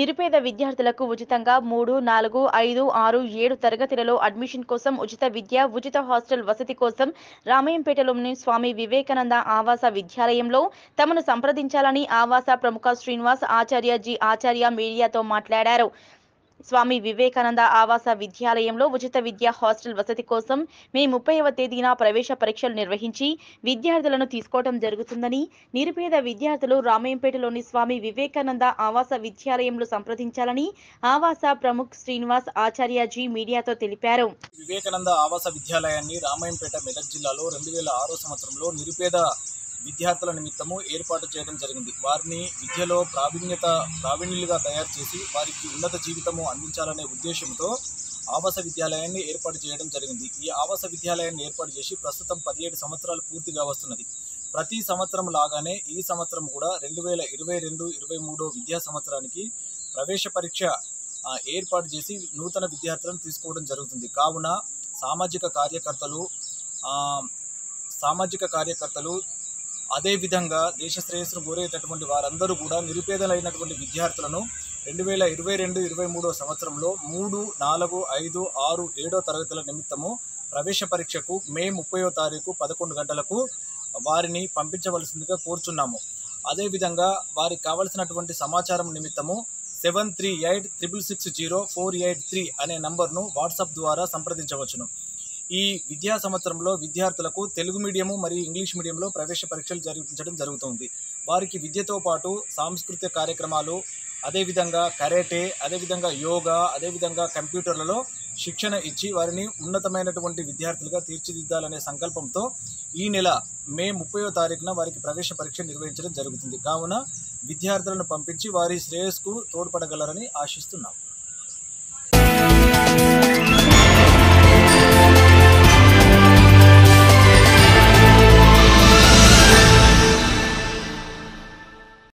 నిరుపేద విద్యార్థులకు ఉచితంగా మూడు నాలుగు ఐదు ఆరు ఏడు తరగతులలో అడ్మిషన్ కోసం ఉచిత విద్య ఉచిత హాస్టల్ వసతి కోసం రామయ్యంపేటలోని స్వామి వివేకానంద ఆవాస విద్యాలయంలో తమను సంప్రదించాలని ఆవాస ప్రముఖ శ్రీనివాస్ ఆచార్య జి ఆచార్య మీడియాతో మాట్లాడారు స్వామి వివేకానంద ఆవాస విద్యాలయంలో ఉచిత విద్య హాస్టల్ వసతి కోసం మే ముప్పైవ తేదీన ప్రవేశ పరీక్షలు నిర్వహించి విద్యార్థులను తీసుకోవడం జరుగుతుందని నిరుపేద విద్యార్థులు రామయ్యంపేటలోని స్వామి వివేకానంద ఆవాస విద్యాలయంలో సంప్రదించాలని ఆవాస ప్రముఖ్ శ్రీనివాస్ ఆచార్యజీ మీడియాతో తెలిపారు వివేకానంద ఆవాస విద్యాలయాన్ని రామాయంపేట మెదక్ జిల్లాలో రెండు వేల ఆరో సంవత్సరంలో నిరుపేద విద్యార్థుల నిమిత్తము ఏర్పాటు చేయడం జరిగింది వారిని విద్యలో ప్రావీణ్యత ప్రావీణ్యులుగా తయారు చేసి వారికి ఉన్నత జీవితము అందించాలనే ఉద్దేశంతో ఆవాస విద్యాలయాన్ని ఏర్పాటు చేయడం జరిగింది ఈ ఆవాస విద్యాలయాన్ని ఏర్పాటు చేసి ప్రస్తుతం పదిహేడు సంవత్సరాలు పూర్తిగా వస్తున్నది ప్రతి సంవత్సరం లాగానే ఈ సంవత్సరం కూడా రెండు వేల ఇరవై రెండు ఇరవై మూడో విద్యా సంవత్సరానికి ప్రవేశ పరీక్ష ఆ, ఏర్పాటు చేసి నూతన విద్యార్థులను తీసుకోవడం జరుగుతుంది కావున సామాజిక కార్యకర్తలు ఆ, సామాజిక కార్యకర్తలు అదేవిధంగా దేశ శ్రేయస్సును కోరేటటువంటి వారందరూ కూడా నిరుపేదలైనటువంటి విద్యార్థులను రెండు వేల ఇరవై రెండు ఇరవై మూడో సంవత్సరంలో మూడు నాలుగు ఐదు ఆరు ఏడో తరగతుల నిమిత్తము ప్రవేశ పరీక్షకు మే ముప్పయో తారీఖు పదకొండు గంటలకు వారిని పంపించవలసిందిగా కోరుచున్నాము అదేవిధంగా వారికి కావలసినటువంటి సమాచారం నిమిత్తము seven three eight triple six zero four eight three అనే నంబర్ను వాట్సాప్ ద్వారా సంప్రదించవచ్చును ఈ విద్యా సంవత్సరంలో విద్యార్థులకు తెలుగు మీడియము మరియు ఇంగ్లీష్ మీడియంలో ప్రవేశ పరీక్షలు జరిపించడం జరుగుతుంది వారికి విద్యతో పాటు సాంస్కృతిక కార్యక్రమాలు అదేవిధంగా కరాటే అదేవిధంగా యోగా అదేవిధంగా కంప్యూటర్లలో శిక్షణ ఇచ్చి వారిని ఉన్నతమైనటువంటి విద్యార్థులుగా తీర్చిదిద్దాలనే సంకల్పంతో ఈ నెల మే ముప్పయో తారీఖున వారికి ప్రవేశ పరీక్ష నిర్వహించడం జరుగుతుంది కావున విద్యార్థులను పంపించి వారి శ్రేయస్కు తోడ్పడగలరని ఆశిస్తున్నాం